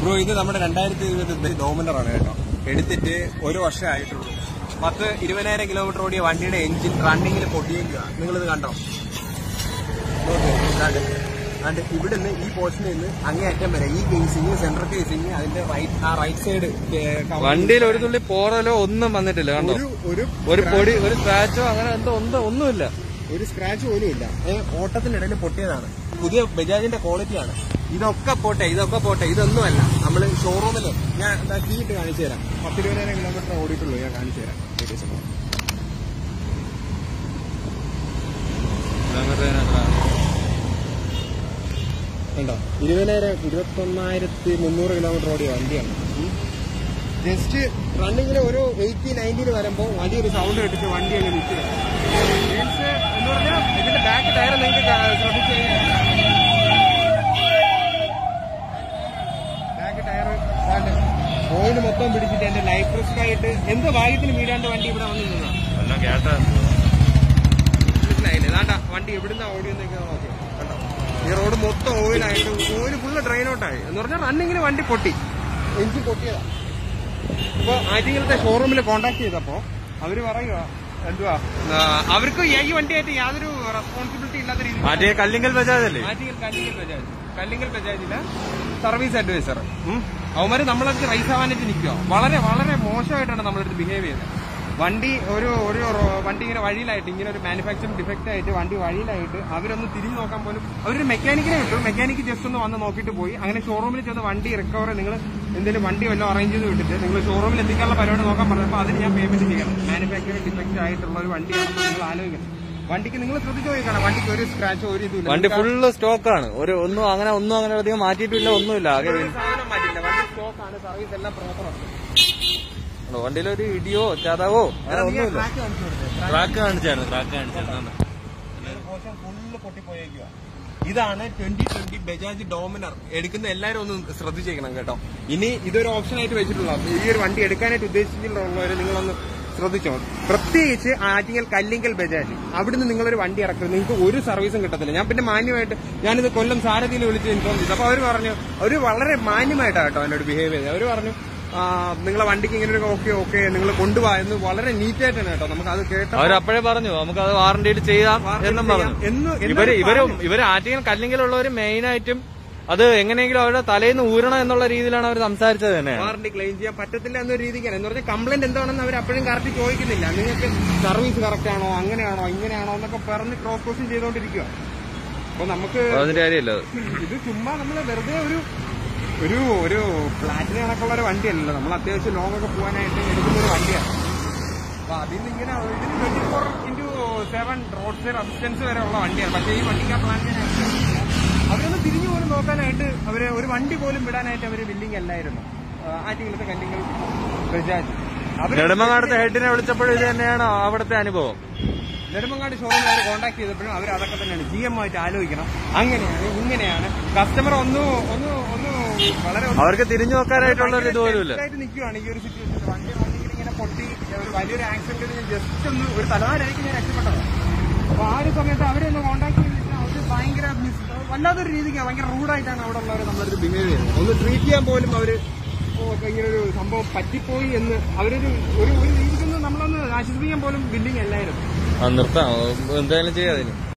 Bro ഇത് നമ്മുടെ രണ്ടായിരത്തി ഇരുപത്തി ഡോമിനർ ആണ് കേട്ടോ എടുത്തിട്ട് ഒരു വർഷം ആയിട്ടുള്ളൂ പത്ത് ഇരുപതിനായിരം കിലോമീറ്റർ ഓടിയ വണ്ടിയുടെ എഞ്ചിൻ റണ്ണിങ്ങിൽ പൊട്ടിയേക്കുക നിങ്ങളിത് കണ്ടോ നോക്ക്, ദാണ്ട്. ദാണ്ട് ഇവിടുന്ന് ഈ പോർഷനിൽ നിന്ന് അങ്ങേ അറ്റം വരെ ഈ കേസിങ് സെൻട്രൽ കേസിങ് അതിന്റെ റൈറ്റ് ആ റൈറ്റ് സൈഡ് വണ്ടിയിൽ ഒരു തുള്ളി പോറലോ ഒന്നും വന്നിട്ടില്ല കണ്ടോ ഒരു ഒരു ഒരു പൊടി ഒരു സ്ക്രാച്ചോ അങ്ങനെ എന്തോ ഒന്നും ഒന്നുമില്ല ഒരു സ്ക്രാച്ച് പോലും ഇല്ല ഏ, ഓട്ടത്തിനിടയിൽ പൊട്ടിയതാണ് പുതിയ ബജാജിന്റെ ക്വാളിറ്റിയാണ് ഇതൊക്കെ പോട്ടെ ഇതൊക്കെ പോട്ടെ ഇതൊന്നുമല്ല നമ്മൾ ഷോറൂമിൽ ഞാൻ എന്താ കീ ഇട്ട് കാണിച്ചു തരാം പത്തിരുപതിനായിരം കിലോമീറ്റർ ഓടിയിട്ടുള്ളൂ ഞാൻ കാണിച്ചു തരാം ഒരു second. കണ്ടോ ഇരുപതിനായിരം ഇരുപത്തൊന്നായിരത്തി മുന്നൂറ് കിലോമീറ്റർ ഓടിയ വണ്ടിയാണ് ജസ്റ്റ് റണ്ണിങ്ങിൽ ഒരു എയ്റ്റി നയൻറ്റിയിൽ വരുമ്പോൾ വലിയൊരു സൗണ്ട് കേട്ടിട്ട് വണ്ടി അങ്ങ് നിൽക്കുക എന്ന് പറഞ്ഞാൽ ഇതിന്റെ ബാക്ക് ടയർ നിങ്ങൾക്ക് ശ്രദ്ധിച്ചു കഴിഞ്ഞാൽ ബാക്ക് ടയർ ഓയിൽ മൊത്തം പിടിച്ചിട്ട് എന്റെ ലൈഫ് റിസ്ക് ആയിട്ട് എന്തോ ഭാഗ്യത്തിന് വീഴാണ്ട് വണ്ടി ഇവിടെ വന്ന് നിന്നതാണ് കേട്ടാ മനസ്സിലായില്ലേ ഇതാണ്ട വണ്ടി എവിടുന്ന ഓടിയെന്നൊക്കെ നോക്കി കണ്ടോ ഈ റോഡ് മൊത്തം ഓയിലായിട്ട് ഓയിൽ ഫുള്ള് ഡ്രെയിൻ ഔട്ടായി എന്ന് പറഞ്ഞാൽ റണ്ണിങ്ങിന് വണ്ടി പൊട്ടി എഞ്ചിൻ പൊട്ടിയതാ ഇപ്പൊ ആറ്റിങ്ങലത്തെ ഷോറൂമിൽ കോണ്ടാക്ട് ചെയ്തപ്പോ അവര് പറയുക എന്തുവാ ആ, അവർക്ക് ഈ വണ്ടിയായിട്ട് യാതൊരു റെസ്പോൺസിബിലിറ്റി ഇല്ലാത്ത രീതിയിൽ മറ്റേ കല്ലിങ്കൽ ബജാജ് അല്ലേ ആറ്റിങ്ങൽ കല്ലിങ്കൽ ബജാജ് കല്ലിങ്കൽ ബജാജിലെ സർവീസ് അഡ്വൈസർ അവന്മാര് നമ്മളടുത്ത് റൈസ് ആവാനായിട്ട് നിൽക്കുക വളരെ വളരെ മോശമായിട്ടാണ് നമ്മളടുത്ത് ബിഹേവ് ചെയ്യുന്നത് വണ്ടി ഒരു ഒരു റോ- വണ്ടി ഇങ്ങനെ വഴിയിലായിട്ട് ഇങ്ങനെ ഒരു മാനുഫാക്ചറിംഗ് ഡിഫക്റ്റ് ആയിട്ട് വണ്ടി വഴിയിലായിട്ട് അവരൊന്ന് തിരിഞ്ഞു നോക്കാൻ പോലും അവരൊരു മെക്കാനിക്കിനെ വിട്ടു മെക്കാനിക്ക് ജസ്റ്റ് ഒന്ന് വന്ന് നോക്കിയിട്ട് പോയി അങ്ങനെ ഷോറൂമിൽ ചെന്ന് വണ്ടി റിക്കവർ നിങ്ങൾ എന്തെങ്കിലും വണ്ടി വല്ലതും അറേഞ്ച് ചെയ്ത് വിട്ടിട്ട് നിങ്ങൾ ഷോറൂമിൽ എത്തിക്കാനുള്ള പരിപാടി നോക്കാൻ പറഞ്ഞപ്പോൾ അതിന് ഞാൻ പേയ്മെന്റ് ചെയ്യണം മാനുഫാക്ചറിംഗ് ഡിഫക്റ്റ് ആയിട്ടുള്ള ഒരു വണ്ടിയാണെന്ന് നിങ്ങൾ ആലോചിക്കണം വണ്ടിക്ക് നിങ്ങൾ ശ്രദ്ധിച്ചു നോക്കണം വണ്ടിക്ക് ഒരു സ്ക്രാച്ചോ ഒരു ഇതുമില്ല വണ്ടി ഫുള്ള് സ്റ്റോക്കാണ് ഒരു ഒന്നും അങ്ങനെ ഒന്നും അങ്ങനെ അധികം മാറ്റിയിട്ടില്ല ഒന്നുമില്ല ആകെ ഒരു സാധനം മാറ്റില്ല വണ്ടി സ്റ്റോക്കാണ് സർവീസ് എല്ലാം പ്രോപ്പറാണ് വണ്ടിയിലൊരു ഇടിയോ ചതവോ അങ്ങനെ ഒന്നുമില്ല ട്രാക്ക് കാണിച്ചായിരുന്നു ട്രാക്ക് കാണിച്ചായിരുന്നു ഫുള്ള് പൊട്ടിപ്പോയേക്കുക ഇതാണ് ട്വന്റി ട്വന്റി ബജാജ് ഡോമിനർ എടുക്കുന്ന എല്ലാവരും ഒന്ന് ശ്രദ്ധിച്ചേക്കണം കേട്ടോ ഇനി ഇതൊരു ഓപ്ഷൻ ആയിട്ട് വെച്ചിട്ടുള്ള ഈ ഒരു വണ്ടി എടുക്കാനായിട്ട് ഉദ്ദേശിച്ചിട്ടുള്ളവര് നിങ്ങളൊന്ന് ശ്രദ്ധിച്ചോ പ്രത്യേകിച്ച് ആറ്റിങ്ങൽ കല്ലിങ്കൽ ബജാജ് അവിടുന്ന് നിങ്ങളൊരു വണ്ടി ഇറക്കുന്നത് നിങ്ങൾക്ക് ഒരു സർവീസും കിട്ടത്തില്ല ഞാൻ പിന്നെ മാന്യമായിട്ട് ഞാനിത് കൊല്ലം സാരഥിയിൽ വിളിച്ച് ഇൻഫോം ചെയ്തു അപ്പൊ അവർ പറഞ്ഞു അവർ വളരെ മാന്യമായിട്ടാണ് കേട്ടോ എന്നോട് ബിഹേവ് ചെയ്തത് അവർ പറഞ്ഞു ആ, നിങ്ങളെ വണ്ടിക്ക് ഇങ്ങനെ ഒരു ഓക്കെ ഓക്കെ നിങ്ങൾ കൊണ്ടുപോകാ എന്ന് വളരെ നീറ്റായിട്ടാണ് കേട്ടോ നമുക്ക് അത് കേട്ടോ അവരപ്പോഴേ പറഞ്ഞു നമുക്ക് അത് വാറണ്ടിയിൽ ചെയ്യാം വാറണ്ടിയിൽ എന്നും ചെയ്യാം പറഞ്ഞു എന്ന് ഇവര് എന്നോട് ഇവര് പറഞ്ഞു. ഇവര് ആറ്റിങ്ങൽ കല്ലിങ്കലുള്ളവര് മെയിൻ ആയിട്ടും അത് എങ്ങനെയെങ്കിലും അവരുടെ തലേന്ന് ഊരണം എന്നുള്ള രീതിയിലാണ് അവർ സംസാരിച്ചത് തന്നെ വാറണ്ടി ക്ലെയിം ചെയ്യാൻ പറ്റത്തില്ല എന്നൊരു രീതിക്കാണ് എന്ന് പറഞ്ഞാൽ കംപ്ലൈന്റ് എന്താണെന്ന് അവർ അപ്പോഴും കറക്റ്റ് ചോദിക്കുന്നില്ല നിങ്ങൾക്ക് സർവീസ് കറക്റ്റ് ആണോ അങ്ങനെയാണോ ഇങ്ങനെയാണോ എന്നൊക്കെ പറഞ്ഞ് ക്രോസ് ക്വസ്റ്റ്യൻ ചെയ്തുകൊണ്ടിരിക്കുക അപ്പൊ നമുക്ക് അതിന്റെ കാര്യമില്ല അത് ഇത് ചുമ്മാ നമ്മൾ വെറുതെ ഒരു ഒരു ഒരു ഫ്ലാറ്റിന് കണക്കുള്ള ഒരു വണ്ടിയല്ലല്ലോ നമ്മൾ അത്യാവശ്യം ലോങ് ഒക്കെ പോകാനായിട്ട് എടുക്കുന്ന ഒരു വണ്ടിയാണ് അപ്പൊ അതിന് ഇങ്ങനെ ഇതിന് twenty four into seven road side assistance വരെ ഉള്ള വണ്ടിയാണ് പക്ഷേ ഈ വണ്ടിക്ക് ആ പ്ലാൻ ഞാൻ ആക്കിയിട്ടില്ല. അവരൊന്ന് തിരിഞ്ഞു പോലും നോക്കാനായിട്ട് അവര് ഒരു വണ്ടി പോലും വിടാനായിട്ട് അവര് ബില്ലിംഗ് അല്ലായിരുന്നു ആറ്റിങ്ങലത്തെ കല്ലിങ്ങൾ ബജാജ് അവര് നെടുമങ്ങാടത്തെ ഹെഡിനെ വിളിച്ചപ്പോഴും ഇത് തന്നെയാണ് അവിടുത്തെ അനുഭവം നെടുമങ്ങാട് ഷോറൂമിൽ അവർ കോൺടാക്ട് ചെയ്തപ്പോഴും അവർ അതൊക്കെ തന്നെയാണ് ജി എം ആയിട്ട് ആലോചിക്കണം അങ്ങനെയാണ് ഇങ്ങനെയാണ് കസ്റ്റമർ ഒന്ന് ഒന്ന് ഒന്ന് വളരെ ഒന്ന് അവർക്ക് തിരിഞ്ഞു നോക്കാനായിട്ടുള്ള ഒരു ഇതുപോലും ഇല്ല ആയിട്ട് നിൽക്കുവാണ് ഈ ഒരു സിറ്റുവേഷനിൽ വണ്ടി വണ്ടിയിൽ ഇങ്ങനെ പൊട്ടി ഒരു വലിയൊരു ആക്സിഡന്റിൽ ഞാൻ ജസ്റ്റ് ഒന്ന് ഒരു തലവാരായിരിക്കും ഞാൻ രക്ഷപ്പെട്ടത് അപ്പൊ ആ ഒരു സമയത്ത് അവരെ ഒന്ന് കോൺടാക്ട് ചെയ്തിട്ട് അവർ ഭയങ്കര മിസ് വല്ലാത്തൊരു രീതിക്ക് ഭയങ്കര റൂഡായിട്ടാണ് അവിടെ ഉള്ളവർ നമ്മളൊരു ബിഹേവ് ചെയ്യുന്നത് ഒന്ന് ട്രീറ്റ് ചെയ്യാൻ പോലും അവര് ഓ, ഇപ്പൊ ഇങ്ങനെ ഒരു സംഭവം പറ്റിപ്പോയി എന്ന് അവരൊരു ഒരു ഒരു രീതിക്കൊന്ന് നമ്മളൊന്ന് ആശ്വസിപ്പിക്കാൻ പോലും ബില്ലിംഗ് അല്ലായിരുന്നു ആ നിർത്താം എന്തായാലും ചെയ്യാം അതിന്